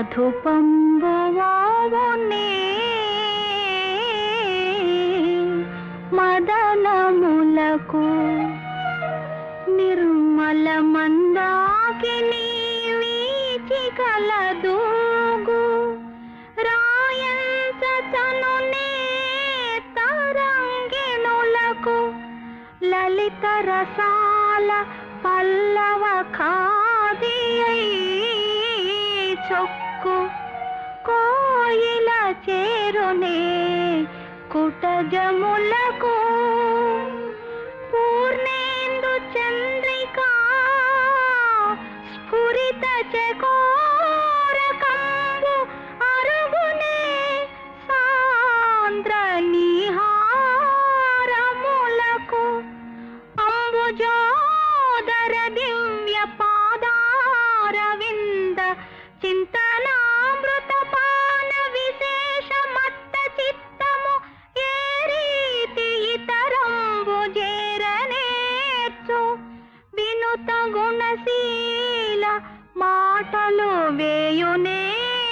మధుపంబువావునే మదనములకు నిర్మల మందాకిని వీచి కలదూగు రాయంచనునే తరంగిణులకు లలిత రసాల పల్లవ ఖాది చొక్కు కోయిల చేరునే కుటజములకు పూర్ణేందు చంద్రికా స్ఫురిత చకోరకంబు అరుగునే సాంద్ర నిహారములకు అంబుజోదర దివ్య పాదారవింద చింతనామృత పాన విశేష మత్త చిత్తము ఏ రీతి ఇతరంబు చేరనేర్చు వినుత గుణశీల మాటలు వేయునే